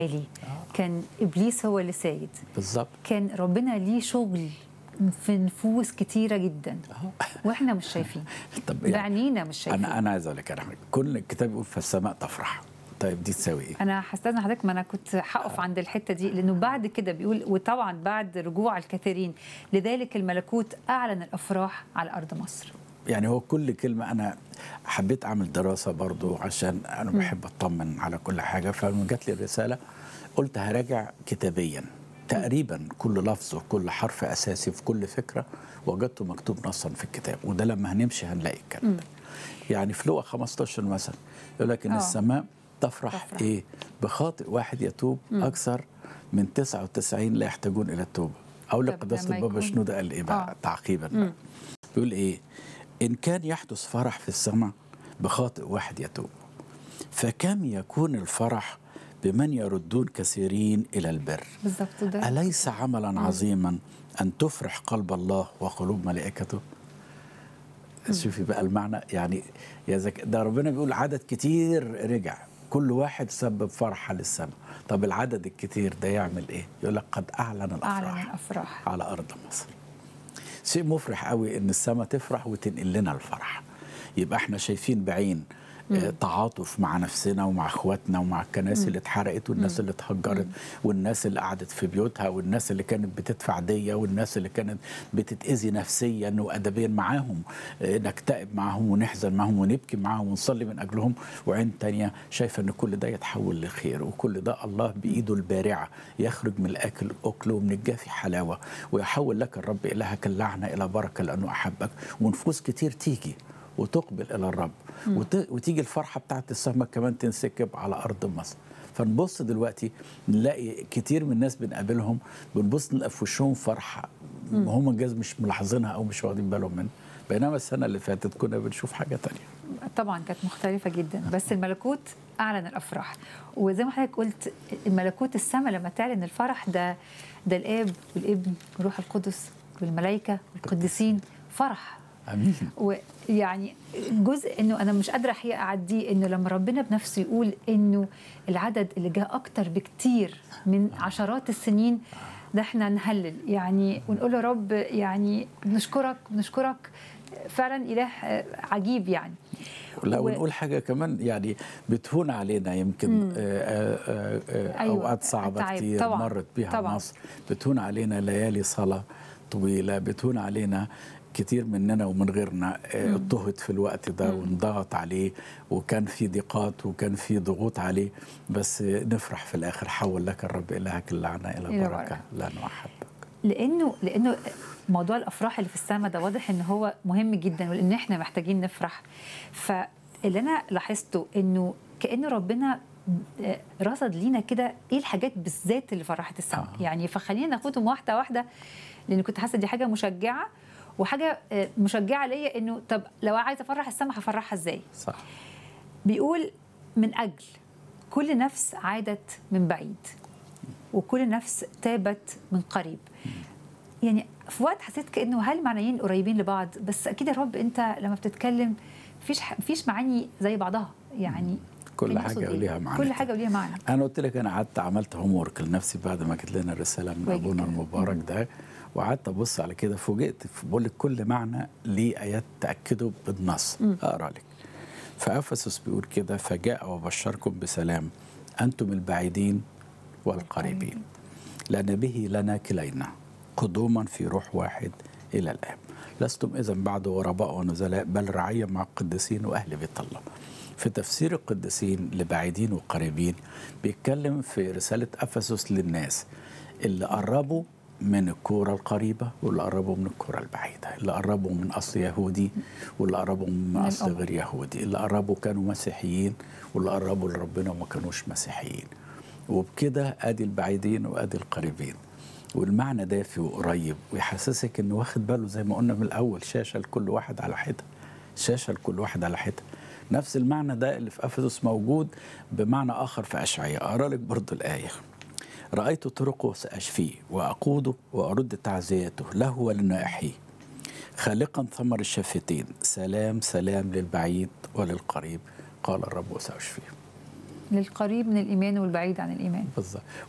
ليه كان ابليس هو اللي سايد بالظبط كان ربنا ليه شغل في نفوس كتيره جدا واحنا مش شايفين طب يعني بعينينا مش شايفين انا انا عايز اقول لك على حاجه كل الكتاب يقول فالسماء تفرح طيب دي تساوي ايه؟ انا هستاذن حضرتك ما انا كنت هقف عند الحته دي لانه بعد كده بيقول وطبعا بعد رجوع الكثيرين لذلك الملكوت اعلن الافراح على ارض مصر يعني هو كل كلمة أنا حبيت أعمل دراسة برضو عشان أنا بحب أطمن على كل حاجة فلما جات لي الرسالة قلت هراجع كتابيا تقريبا كل لفظ وكل حرف أساسي في كل فكرة وجدته مكتوب نصا في الكتاب وده لما هنمشي هنلاقي الكلام ده يعني في لقا 15 مثلا يقول لك إن آه. السماء تفرح, تفرح. إيه بخاطئ واحد يتوب أكثر من 99 لا يحتاجون إلى التوبة أو لقداسة لما البابا يكون- شنودة قال إيه بقى آه. تعقيبا بقى. بيقول ايه ان كان يحدث فرح في السماء بخاطئ واحد يتوب فكم يكون الفرح بمن يردون كثيرين الى البر بالظبط ده اليس عملا عظيما ان تفرح قلب الله وقلوب ملائكته شوفي بقى المعنى يعني يا زك... ده ربنا بيقول عدد كتير رجع كل واحد سبب فرحه للسماء طب العدد الكتير ده يعمل ايه يقول لك قد اعلن الافراح اعلن الافراح على ارض مصر شيء مفرح قوي ان السماء تفرح وتنقل لنا الفرح يبقى احنا شايفين بعين آه، تعاطف مع نفسنا ومع اخواتنا ومع الكنائس اللي اتحرقت والناس اللي اتهجرت والناس اللي قعدت في بيوتها والناس اللي كانت بتدفع دية والناس اللي كانت بتتأذي نفسيا وادبيا معاهم آه، نكتئب معاهم ونحزن معاهم ونبكي معاهم ونصلي من اجلهم وعين تانية شايفه ان كل ده يتحول لخير وكل ده الله بايده البارعه يخرج من الاكل اكل ومن الجافي حلاوه ويحول لك الرب الهك اللعنه الى بركه لانه احبك ونفوس كتير تيجي وتقبل الى الرب وت... وتيجي الفرحه بتاعت السماء كمان تنسكب على ارض مصر فنبص دلوقتي نلاقي كتير من الناس بنقابلهم بنبص نلاقي في وشهم فرحه هم جاز مش ملاحظينها او مش واخدين بالهم منها بينما السنه اللي فاتت كنا بنشوف حاجه تانية طبعا كانت مختلفة جدا بس الملكوت أعلن الأفراح وزي ما حضرتك قلت الملكوت السماء لما تعلن الفرح ده ده الآب والابن والروح القدس والملائكة والقديسين فرح امين ويعني جزء انه انا مش قادره احقيقه اعديه انه لما ربنا بنفسه يقول انه العدد اللي جاء اكتر بكتير من عشرات السنين ده احنا نهلل يعني ونقول يا رب يعني بنشكرك بنشكرك فعلا اله عجيب يعني لا و- ونقول حاجه كمان يعني بتهون علينا يمكن آه، آه، آه، أيوة، اوقات صعبه تعب. كتير طبعاً، مرت بيها طبعاً. مصر بتهون علينا ليالي صلاه طويله بتهون علينا كتير مننا ومن غيرنا آه، اضطهد في الوقت ده وانضغط عليه وكان في ضيقات وكان في ضغوط عليه بس آه، نفرح في الاخر حول لك الرب الهك اللعنه الى إلى بركه بركة. لانه احبك لانه لانه موضوع الافراح اللي في السماء ده واضح ان هو مهم جدا ولان احنا محتاجين نفرح فاللي انا لاحظته انه كان ربنا آه، رصد لينا كده ايه الحاجات بالذات اللي فرحت السماء آه. يعني فخلينا ناخدهم واحده واحده لان كنت حاسه دي حاجه مشجعه وحاجه آه، مشجعه ليا انه طب لو عايزه افرح السماء هفرحها ازاي صح بيقول من أجل كل نفس عادت من بعيد وكل نفس تابت من قريب يعني في وقت حسيت كأنه هل معنيين قريبين لبعض بس أكيد يا رب أنت لما بتتكلم فيش فيش معاني زي بعضها يعني كل كان حاجة يقصد إيه؟ وليها معنى. كل حاجة وليها معنى انا قلت لك انا قعدت عملت هوم ورك لنفسي بعد ما جت لنا الرساله من واجب. ابونا المبارك ده وقعدت ابص على كده فوجئت بقول لك كل معنى ليه ايات تاكده بالنص اقرا لك فافسس بيقول كده فجاء وبشركم بسلام انتم البعيدين والقريبين لان به لنا كلينا قدوما في روح واحد الى الاب لستم اذا بعد غرباء ونزلاء بل رعيه مع القديسين واهل بيت الله في تفسير القديسين لبعيدين وقريبين بيتكلم في رسالة أفسس للناس اللي قربوا من الكورة القريبة واللي قربوا من الكورة البعيدة اللي قربوا من أصل يهودي واللي قربوا من من أصل الأم. غير يهودي اللي قربوا كانوا مسيحيين واللي قربوا لربنا وما كانوش مسيحيين وبكده ادي البعيدين وادي القريبين والمعنى دافي وقريب ويحسسك انه واخد باله زي ما قلنا من الاول شاشه لكل واحد على حده شاشه لكل واحد على حده نفس المعنى ده اللي في افسس موجود بمعنى اخر في اشعياء اقرا لك برضو الايه رايت طرقه ساشفيه واقوده وارد تعزيته له ولنائحيه خالقا ثمر الشفتين سلام سلام للبعيد وللقريب قال الرب وساشفيه للقريب من الايمان والبعيد عن الايمان بالظبط